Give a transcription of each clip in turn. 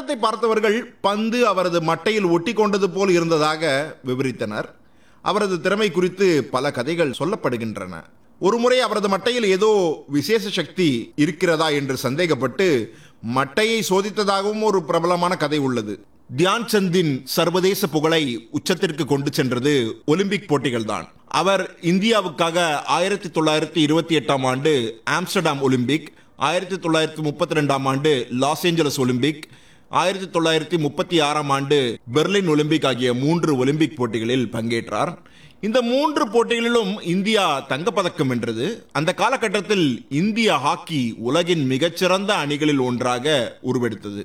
ஆட்டத்தை பார்த்தவர்கள் பந்து அவரது மட்டையில் ஒட்டி கொண்டது போல் இருந்ததாக விவரித்தனர் அவரது திறமை குறித்து பல கதைகள் சொல்லப்படுகின்றன ஒருமுறை அவரது மட்டையில் ஏதோ விசேஷ சக்தி இருக்கிறதா என்று சந்தேகப்பட்டு மட்டையை சோதித்ததாகவும் ஒரு பிரபலமான கதை உள்ளது தியான் சந்தின் சர்வதேச புகழை உச்சத்திற்கு கொண்டு சென்றது ஒலிம்பிக் போட்டிகள்தான் அவர் இந்தியாவுக்காக ஆயிரத்தி தொள்ளாயிரத்தி இருபத்தி எட்டாம் ஆண்டு ஆம்ஸ்டர்டாம் ஒலிம்பிக் ஆயிரத்தி தொள்ளாயிரத்தி முப்பத்தி ரெண்டாம் ஆண்டு லாஸ் ஏஞ்சலஸ் ஒலிம்பிக் ஆயிரத்தி தொள்ளாயிரத்தி முப்பத்தி ஆறாம் ஆண்டு பெர்லின் ஒலிம்பிக் ஆகிய மூன்று ஒலிம்பிக் போட்டிகளில் பங்கேற்றார் இந்த மூன்று போட்டிகளிலும் இந்தியா தங்கப்பதக்கம் வென்றது அந்த காலகட்டத்தில் இந்திய ஹாக்கி உலகின் மிகச்சிறந்த அணிகளில் ஒன்றாக உருவெடுத்தது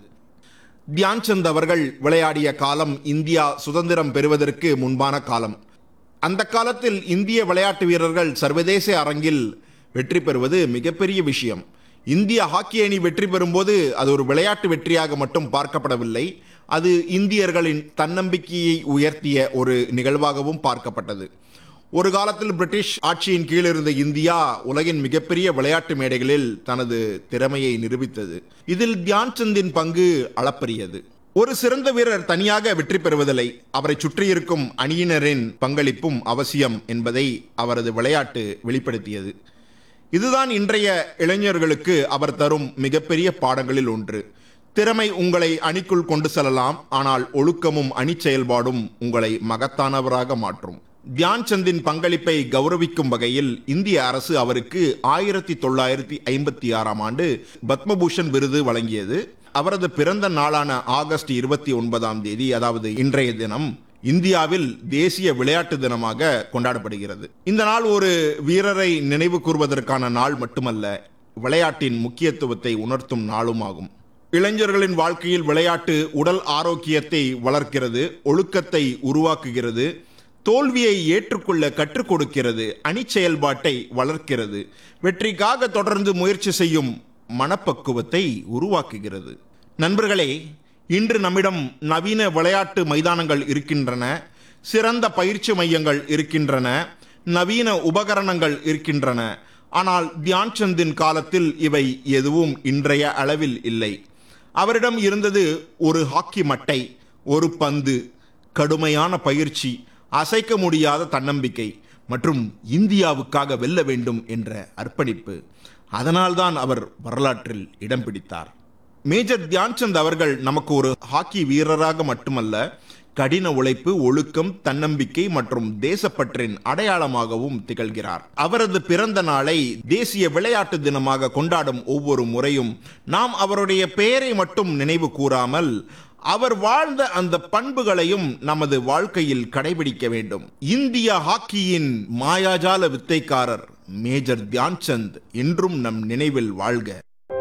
தியான் சந்த் அவர்கள் விளையாடிய காலம் இந்தியா சுதந்திரம் பெறுவதற்கு முன்பான காலம் அந்த காலத்தில் இந்திய விளையாட்டு வீரர்கள் சர்வதேச அரங்கில் வெற்றி பெறுவது மிகப்பெரிய விஷயம் இந்திய ஹாக்கி அணி வெற்றி பெறும்போது அது ஒரு விளையாட்டு வெற்றியாக மட்டும் பார்க்கப்படவில்லை அது இந்தியர்களின் தன்னம்பிக்கையை உயர்த்திய ஒரு நிகழ்வாகவும் பார்க்கப்பட்டது ஒரு காலத்தில் பிரிட்டிஷ் ஆட்சியின் கீழ் இருந்த இந்தியா உலகின் மிகப்பெரிய விளையாட்டு மேடைகளில் தனது திறமையை நிரூபித்தது இதில் தியான் சந்தின் பங்கு அளப்பரியது ஒரு சிறந்த வீரர் தனியாக வெற்றி பெறுவதில்லை அவரை சுற்றியிருக்கும் அணியினரின் பங்களிப்பும் அவசியம் என்பதை அவரது விளையாட்டு வெளிப்படுத்தியது இதுதான் இன்றைய இளைஞர்களுக்கு அவர் தரும் மிகப்பெரிய பாடங்களில் ஒன்று திறமை உங்களை அணிக்குள் கொண்டு செல்லலாம் ஆனால் ஒழுக்கமும் அணி செயல்பாடும் உங்களை மகத்தானவராக மாற்றும் தியான் சந்தின் பங்களிப்பை கௌரவிக்கும் வகையில் இந்திய அரசு அவருக்கு ஆயிரத்தி தொள்ளாயிரத்தி ஐம்பத்தி ஆறாம் ஆண்டு பத்மபூஷன் விருது வழங்கியது அவரது பிறந்த நாளான ஆகஸ்ட் இருபத்தி ஒன்பதாம் தேதி அதாவது இன்றைய தினம் இந்தியாவில் தேசிய விளையாட்டு தினமாக கொண்டாடப்படுகிறது இந்த நாள் ஒரு வீரரை நினைவு கூர்வதற்கான நாள் மட்டுமல்ல விளையாட்டின் முக்கியத்துவத்தை உணர்த்தும் நாளும் ஆகும் இளைஞர்களின் வாழ்க்கையில் விளையாட்டு உடல் ஆரோக்கியத்தை வளர்க்கிறது ஒழுக்கத்தை உருவாக்குகிறது தோல்வியை ஏற்றுக்கொள்ள கற்றுக் கொடுக்கிறது அணி செயல்பாட்டை வளர்க்கிறது வெற்றிக்காக தொடர்ந்து முயற்சி செய்யும் மனப்பக்குவத்தை உருவாக்குகிறது நண்பர்களே இன்று நம்மிடம் நவீன விளையாட்டு மைதானங்கள் இருக்கின்றன சிறந்த பயிற்சி மையங்கள் இருக்கின்றன நவீன உபகரணங்கள் இருக்கின்றன ஆனால் தியான் சந்தின் காலத்தில் இவை எதுவும் இன்றைய அளவில் இல்லை அவரிடம் இருந்தது ஒரு ஹாக்கி மட்டை ஒரு பந்து கடுமையான பயிற்சி அசைக்க முடியாத தன்னம்பிக்கை மற்றும் இந்தியாவுக்காக வெல்ல வேண்டும் என்ற அர்ப்பணிப்பு அதனால்தான் அவர் வரலாற்றில் இடம் பிடித்தார் மேஜர் தியான்சந்த் அவர்கள் நமக்கு ஒரு ஹாக்கி வீரராக மட்டுமல்ல கடின உழைப்பு ஒழுக்கம் தன்னம்பிக்கை மற்றும் தேசப்பற்றின் அடையாளமாகவும் திகழ்கிறார் அவரது பிறந்த நாளை தேசிய விளையாட்டு தினமாக கொண்டாடும் ஒவ்வொரு முறையும் நாம் அவருடைய பெயரை மட்டும் நினைவு கூறாமல் அவர் வாழ்ந்த அந்த பண்புகளையும் நமது வாழ்க்கையில் கடைபிடிக்க வேண்டும் இந்திய ஹாக்கியின் மாயாஜால வித்தைக்காரர் மேஜர் தியான்சந்த் என்றும் நம் நினைவில் வாழ்க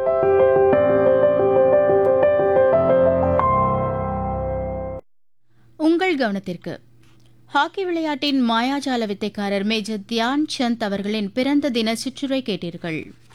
உங்கள் கவனத்திற்கு ஹாக்கி விளையாட்டின் மாயாஜால வித்தைக்காரர் மேஜர் தியான் சந்த் அவர்களின் பிறந்த தின சிற்றுரை கேட்டீர்கள்